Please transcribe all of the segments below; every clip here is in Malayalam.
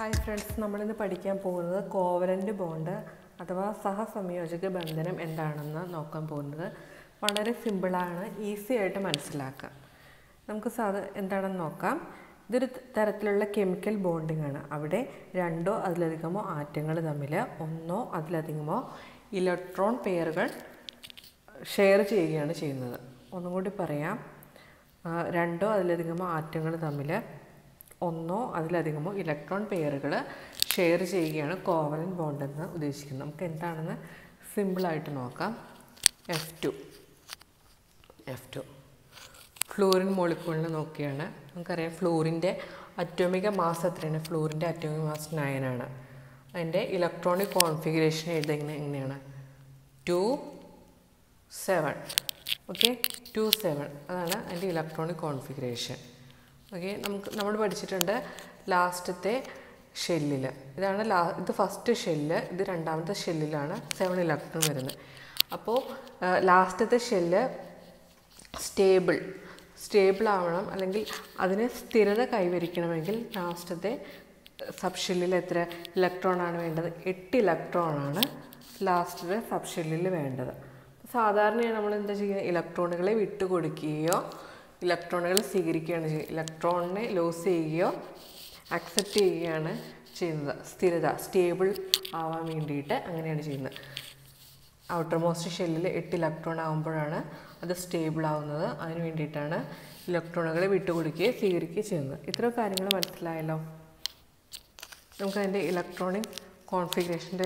ഹായ് ഫ്രണ്ട്സ് നമ്മളിന്ന് പഠിക്കാൻ പോകുന്നത് കോവലൻ്റ് ബോണ്ട് അഥവാ സഹസംയോജക ബന്ധനം എന്താണെന്ന് നോക്കാൻ പോകുന്നത് വളരെ സിമ്പിളാണ് ഈസി ആയിട്ട് മനസ്സിലാക്കാം നമുക്ക് സാധ എന്താണെന്ന് നോക്കാം ഇതൊരു തരത്തിലുള്ള കെമിക്കൽ ബോണ്ടിങ് ആണ് അവിടെ രണ്ടോ അതിലധികമോ ആറ്റങ്ങൾ തമ്മിൽ ഒന്നോ അതിലധികമോ ഇലക്ട്രോൺ പെയറുകൾ ഷെയർ ചെയ്യുകയാണ് ചെയ്യുന്നത് ഒന്നും കൂടി പറയാം ആ, രണ്ടോ അതിലധികമോ ആറ്റങ്ങൾ തമ്മിൽ ഒന്നോ അതിലധികമോ ഇലക്ട്രോൺ പെയറുകൾ ഷെയർ ചെയ്യുകയാണ് കോവലൻ ബോണ്ട് എന്ന് ഉദ്ദേശിക്കുന്നത് നമുക്ക് എന്താണെന്ന് സിമ്പിളായിട്ട് നോക്കാം F two F two fluorine മോളിക്കൂളിനെ നോക്കിയാണ് നമുക്കറിയാം ഫ്ലൂറിൻ്റെ അറ്റോമിക മാസ് എത്രയാണ് ഫ്ലൂറിൻ്റെ അറ്റോമിക മാസ് നയൻ ആണ് അതിൻ്റെ ഇലക്ട്രോണിക് കോൺഫിഗറേഷൻ എഴുതുന്നത് എങ്ങനെയാണ് two seven okay two seven അതാണ് അതിൻ്റെ ഇലക്ട്രോണിക് കോൺഫിഗറേഷൻ ഓക്കെ നമുക്ക് നമ്മൾ പഠിച്ചിട്ടുണ്ട് ലാസ്റ്റത്തെ ഷെല്ലിൽ ഇതാണ് ലാ ഇത് ഫസ്റ്റ് ഷെല്ല് ഇത് രണ്ടാമത്തെ ഷെല്ലിലാണ് സെവൻ ഇലക്ട്രോൺ വരുന്നത് അപ്പോൾ ലാസ്റ്റത്തെ ഷെല്ല് സ്റ്റേബിൾ സ്റ്റേബിൾ ആവണം അല്ലെങ്കിൽ അതിന് സ്ഥിരത കൈവരിക്കണമെങ്കിൽ ലാസ്റ്റത്തെ സബ് ഷെല്ലിൽ എത്ര ഇലക്ട്രോൺ ആണ് വേണ്ടത് എട്ട് ഇലക്ട്രോൺ ആണ് ലാസ്റ്റത്തെ സബ് ഷെല്ലിൽ വേണ്ടത് സാധാരണയായി നമ്മൾ എന്താ ചെയ്യുക ഇലക്ട്രോണുകളെ വിട്ടുകൊടുക്കുകയോ ഇലക്ട്രോണുകൾ സ്വീകരിക്കുകയാണ് ചെയ്യുക ഇലക്ട്രോണിനെ ലോസ് ചെയ്യുകയോ അക്സെപ്റ്റ് ചെയ്യുകയാണ് ചെയ്യുന്നത് സ്ഥിരത സ്റ്റേബിൾ ആവാൻ വേണ്ടിയിട്ട് അങ്ങനെയാണ് ചെയ്യുന്നത് ഔട്ടർ മോസ്റ്റ് ഷെല്ലിൽ എട്ട് ഇലക്ട്രോൺ ആകുമ്പോഴാണ് അത് സ്റ്റേബിൾ ആവുന്നത് അതിന് വേണ്ടിയിട്ടാണ് ഇലക്ട്രോണുകളെ വിട്ടുകൊടുക്കുകയും സ്വീകരിക്കുകയും ചെയ്യുന്നത് ഇത്രയും കാര്യങ്ങൾ മനസ്സിലായല്ലോ നമുക്ക് അതിൻ്റെ ഇലക്ട്രോണിക് കോൺഫിഗറേഷൻ്റെ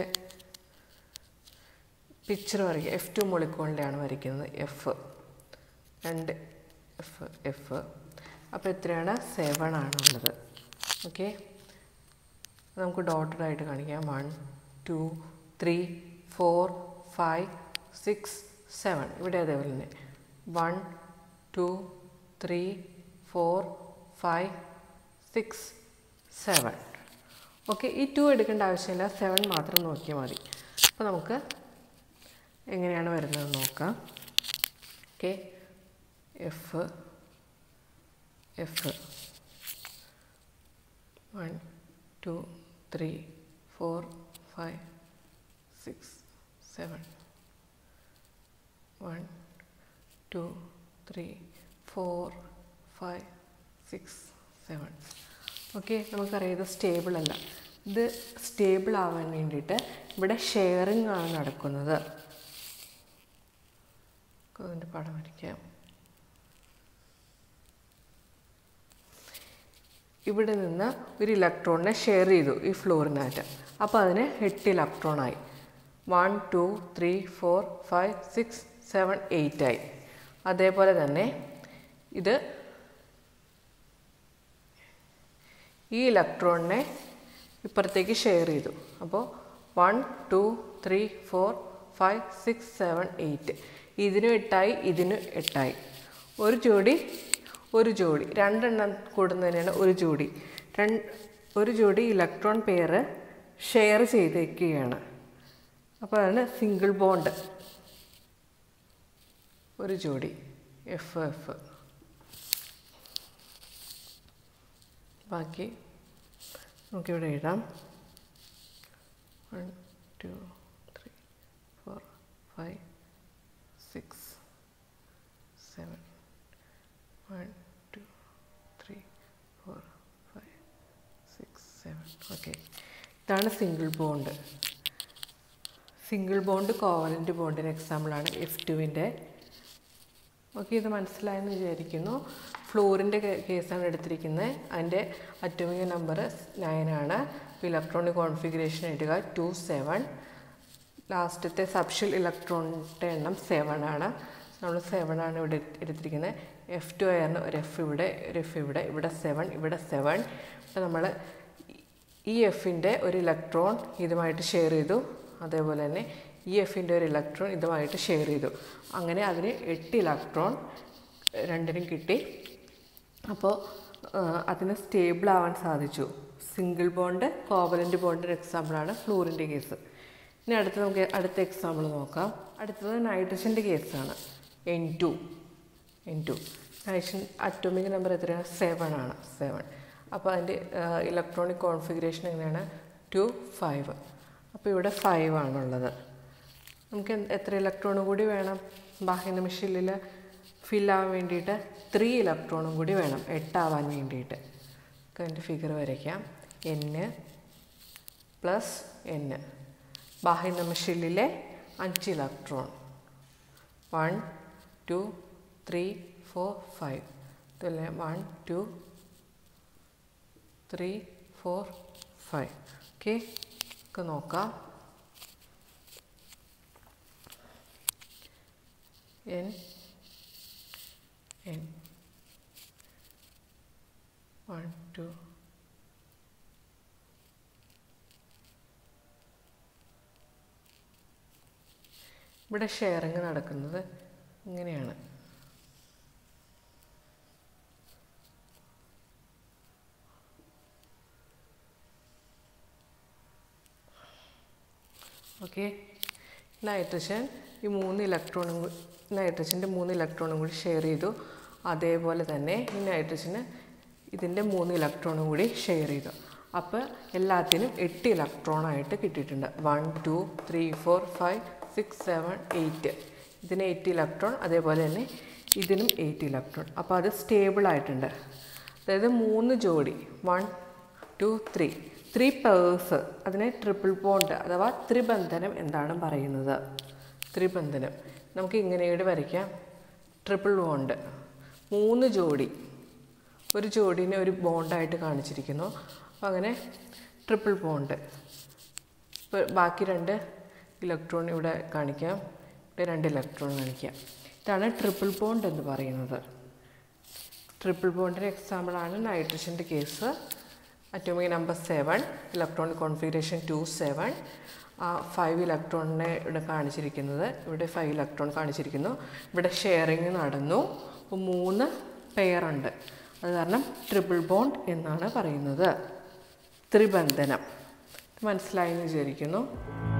പിക്ചർ വരയ്ക്കുക എഫ് ടു മൊളിക്കോളിൻ്റെയാണ് വരയ്ക്കുന്നത് എഫ് രണ്ട് എഫ് എഫ് അപ്പോൾ എത്രയാണ് സെവൻ ആണുള്ളത് ഓക്കെ നമുക്ക് ഡോട്ടഡ് ആയിട്ട് കാണിക്കാം one two three four five six seven ഇവിടെ അതേപോലെ തന്നെ one two three four five six seven okay ഈ ടു എടുക്കേണ്ട ആവശ്യമില്ല സെവൻ മാത്രം നോക്കിയാൽ മതി അപ്പോൾ നമുക്ക് എങ്ങനെയാണ് വരുന്നത് നോക്കാം okay F F one two three four five six seven one two three four five six seven okay നമുക്കറിയാം ഇത് സ്റ്റേബിൾ അല്ല ഇത് സ്റ്റേബിൾ ആവാൻ വേണ്ടിയിട്ട് ഇവിടെ ഷെയറിങ് ആണ് നടക്കുന്നത് അതിൻ്റെ പടം വരയ്ക്കാം ഇവിടെ നിന്ന് ഒരു ഇലക്ട്രോണിനെ ഷെയർ ചെയ്തു ഈ ഫ്ലോറിനായിട്ട് അപ്പോൾ അതിന് എട്ട് ഇലക്ട്രോണായി one two three four five six seven eight ആയി അതേപോലെ തന്നെ ഇത് ഈ ഇലക്ട്രോണിനെ ഇപ്പുറത്തേക്ക് ഷെയർ ചെയ്തു അപ്പോൾ one two three four five six seven eight ഇതിനും എട്ടായി ഇതിനും എട്ടായി ഒരു ജോഡി ഒരു ജോഡി രണ്ടെണ്ണം കൂടുന്നതിനാണ് ഒരു ജോഡി രണ്ട് ഒരു ജോഡി ഇലക്ട്രോൺ പെയർ ഷെയർ ചെയ്തേക്കുകയാണ് അപ്പോൾ അതാണ് സിംഗിൾ ബോണ്ട് ഒരു ജോഡി എഫ് എഫ് ബാക്കി നമുക്കിവിടെ എഴുതാം one two three four five six seven one two three four five six seven okay ഇതാണ് single bond single bond covalent ബോണ്ടിന് എക്സാമ്പിളാണ് എഫ് ടുവിൻ്റെ ഓക്കെ ഇത് മനസ്സിലായെന്ന് വിചാരിക്കുന്നു ഫ്ലോറിൻ്റെ കേസാണ് എടുത്തിരിക്കുന്നത് അതിൻ്റെ അറ്റോമിക് നമ്പർ നയനാണ് ഇലക്ട്രോണിക് കോൺഫിഗറേഷൻ ഇടുക ടു സെവൻ ലാസ്റ്റത്തെ സബ്ഷൽ ഇലക്ട്രോണിൻ്റെ എണ്ണം സെവൻ ആണ് നമ്മൾ സെവൻ ആണ് ഇവിടെ എടുത്തിരിക്കുന്നത് എഫ് ടു ആയിരുന്നു ഒരു എഫ് ഇവിടെ ഒരു എഫ് ഇവിടെ ഇവിടെ സെവൻ ഇവിടെ സെവൻ അപ്പോൾ നമ്മൾ ഈ എഫിൻ്റെ ഒരു ഇലക്ട്രോൺ ഇതുമായിട്ട് ഷെയർ ചെയ്തു അതേപോലെ തന്നെ ഈ എഫിൻ്റെ ഒരു ഇലക്ട്രോൺ ഇതുമായിട്ട് ഷെയർ ചെയ്തു അങ്ങനെ അതിന് എട്ട് ഇലക്ട്രോൺ രണ്ടിനും കിട്ടി അപ്പോൾ അതിന് സ്റ്റേബിൾ ആവാൻ സാധിച്ചു സിംഗിൾ ബോണ്ട് കോവലൻ്റ് ബോണ്ടിൻ്റെ എക്സാമ്പിളാണ് ഫ്ലൂറിൻ്റെ കേസ് ഇനി അടുത്ത് നമുക്ക് അടുത്ത എക്സാമ്പിൾ നോക്കാം അടുത്തത് നൈട്രജൻ്റെ കേസാണ് N two N two nitrogen atomic number എത്രയാണ് സെവൻ ആണ് സെവൻ അപ്പോൾ അതിൻ്റെ ഇലക്ട്രോണിക് കോൺഫിഗറേഷൻ എങ്ങനെയാണ് ടു ഫൈവ് അപ്പോൾ ഇവിടെ ഫൈവ് ആണുള്ളത് നമുക്ക് എന്ത്- എത്ര ഇലക്ട്രോണും കൂടി വേണം ബാഹ്യ മെഷീനിൽ ഫില്ലാവാൻ വേണ്ടിയിട്ട് ത്രീ ഇലക്ട്രോണും കൂടി വേണം എട്ടാവാൻ വേണ്ടിയിട്ട് നമുക്ക് അതിൻ്റെ ഫിഗർ വരയ്ക്കാം എൻ പ്ലസ് എൻ ബാഹ്യ മെഷീനിലെ അഞ്ച് electron one two three four five ഇതല്ലേ one two three four five okay ഒക്കെ നോക്കാം എൻ എൻ വൺ ടു ഇവിടെ ഷെയറിങ് നടക്കുന്നത് ഇങ്ങനെയാണ് ഓക്കെ നൈട്രജൻ ഈ മൂന്ന് ഇലക്ട്രോണും കൂ- നൈട്രജൻ്റെ മൂന്ന് ഇലക്ട്രോണും കൂടി ഷെയർ ചെയ്തു അതേപോലെ തന്നെ ഈ നൈട്രജന് ഇതിൻ്റെ മൂന്ന് ഇലക്ട്രോണും കൂടി ഷെയർ ചെയ്തു അപ്പോൾ എല്ലാത്തിനും എട്ട് ഇലക്ട്രോണായിട്ട് കിട്ടിയിട്ടുണ്ട് one two three four five six seven eight ഇതിന് എയ്റ്റ് ഇലക്ട്രോൺ അതേപോലെ തന്നെ ഇതിനും എയ്റ്റ് ഇലക്ട്രോൺ അപ്പോൾ അത് സ്റ്റേബിൾ ആയിട്ടുണ്ട് അതായത് മൂന്ന് ജോഡി one two three three pairs അതിനെ ട്രിപ്പിൾ ബോണ്ട് അഥവാ ത്രിബന്ധനം എന്താണ് പറയുന്നത് ത്രിബന്ധനം നമുക്ക് ഇങ്ങനെയുടെ വരയ്ക്കാം ട്രിപ്പിൾ ബോണ്ട് മൂന്ന് ജോഡി ഒരു ജോഡീനെ ഒരു ബോണ്ടായിട്ട് കാണിച്ചിരിക്കുന്നു അപ്പോൾ അങ്ങനെ ട്രിപ്പിൾ ബോണ്ട് ഇപ്പോൾ ബാക്കി രണ്ട് ഇലക്ട്രോൺ ഇവിടെ കാണിക്കാം ഇവിടെ രണ്ട് ഇലക്ട്രോൺ കാണിക്കാം ഇതാണ് ട്രിപ്പിൾ ബോണ്ട് എന്ന് പറയുന്നത് ട്രിപ്പിൾ ബോണ്ടിൻ്റെ എക്സാമ്പിളാണ് നൈട്രജൻ്റെ case atomic number seven electronic configuration two seven five ഇലക്ട്രോണിനെ ഇവിടെ കാണിച്ചിരിക്കുന്നത് ഇവിടെ ഫൈവ് ഇലക്ട്രോൺ കാണിച്ചിരിക്കുന്നു ഇവിടെ ഷെയറിങ് നടന്നു അപ്പോൾ മൂന്ന് പെയറുണ്ട് അത് കാരണം ട്രിപ്പിൾ ബോണ്ട് എന്നാണ് പറയുന്നത് ത്രിബന്ധനം മനസ്സിലായി എന്ന് വിചാരിക്കുന്നു